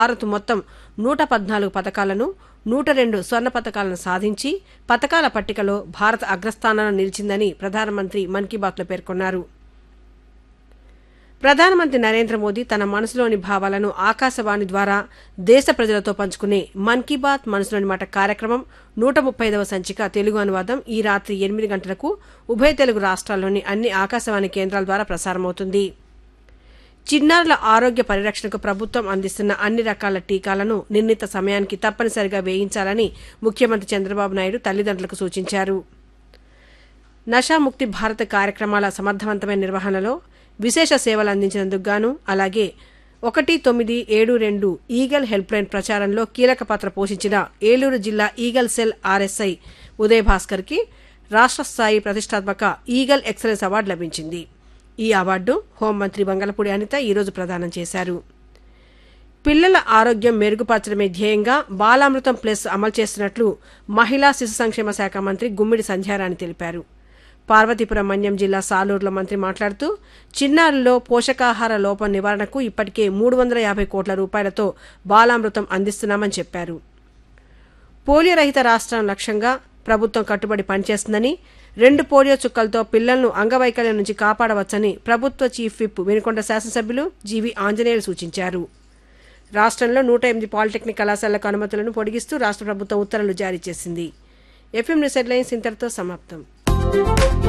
భారత్ మొత్తం నూట పద్నాలుగు పథకాలను నూట రెండు స్వర్ణ పథకాలను సాధించి పథకాల పట్టికలో భారత్ అగ్రస్థానంలో నిలిచిందని ప్రధానమంత్రి మన్ కీ బాత్లో పేర్కొన్నారు ప్రధానమంత్రి నరేంద్ర మోదీ తన మనసులోని భావాలను ఆకాశవాణి ద్వారా దేశ ప్రజలతో పంచుకునే మన్ కీ బాత్ మనసులోని మాట కార్యక్రమం నూట ముప్పై ఐదవ సంచిక తెలుగు అనువాదం ఈ రాత్రి ఎనిమిది గంటలకు ఉభయ తెలుగు రాష్ట్రాల్లోని అన్ని ఆకాశవాణి కేంద్రాల ద్వారా ప్రసారమవుతుంది చిన్నారుల ఆరోగ్య పరిరక్షణకు ప్రభుత్వం అందిస్తున్న అన్ని రకాల టీకాలను నిర్ణీత సమయానికి తప్పనిసరిగా వేయించాలని ముఖ్యమంత్రి చంద్రబాబు నాయుడు తల్లిదండ్రులకు సూచించారు నషాముక్తి భారత్ కార్యక్రమాల సమర్థవంతమైన నిర్వహణలో విశేష సేవలు అందించినందుకు గాను అలాగే ఒకటి తొమ్మిది ఏడు రెండు ఈగల్ హెల్ప్ లైన్ ప్రచారంలో కీలక పాత్ర పోషించిన ఏలూరు జిల్లా ఈగల్ సెల్ ఆర్ఎస్ఐ ఉదయ్ భాస్కర్కి రాష్ట్ర స్థాయి ప్రతిష్టాత్మక ఈగల్ ఎక్సలెన్స్ అవార్డు లభించింది ఈ అవార్డు హోంమంత్రి బంగళపూడి అనిత ఈరోజు ప్రదానం చేశారు పిల్లల ఆరోగ్యం మెరుగుపరచడమే ధ్యేయంగా బాలామృతం ప్లస్ అమలు చేస్తున్నట్లు మహిళా శిశు సంక్షేమ శాఖ మంత్రి గుమ్మిడి సంధ్యారాణి తెలిపారు పార్వతీపురం మన్యం జిల్లా సాలూరులో మంత్రి మాట్లాడుతూ చిన్నారుల్లో పోషకాహార లోపం నివారణకు ఇప్పటికే మూడు వందల యాభై కోట్ల రూపాయలతో బాలామృతం అందిస్తున్నామని చెప్పారు పోలియో రహిత రాష్ట్రం లక్ష్యంగా ప్రభుత్వం కట్టుబడి పనిచేస్తుందని రెండు పోలియో చుక్కలతో పిల్లలను అంగవైకల్యం నుంచి కాపాడవచ్చని ప్రభుత్వ చీఫ్ విప్ వినుకొండ శాసనసభ్యులు జీవి ఆంజనేయులు సూచించారు రాష్ట్రంలో నూట ఎనిమిది పాలిటెక్నిక్ కళాశాలకు అనుమతులను పొడిగిస్తూ రాష్ట్ర ప్రభుత్వం ఉత్తర్వులు జారీ చేసింది ఎఫ్ఎం న్యూస్ హెడ్లైన్స్ ఇంతటితో సమాప్తం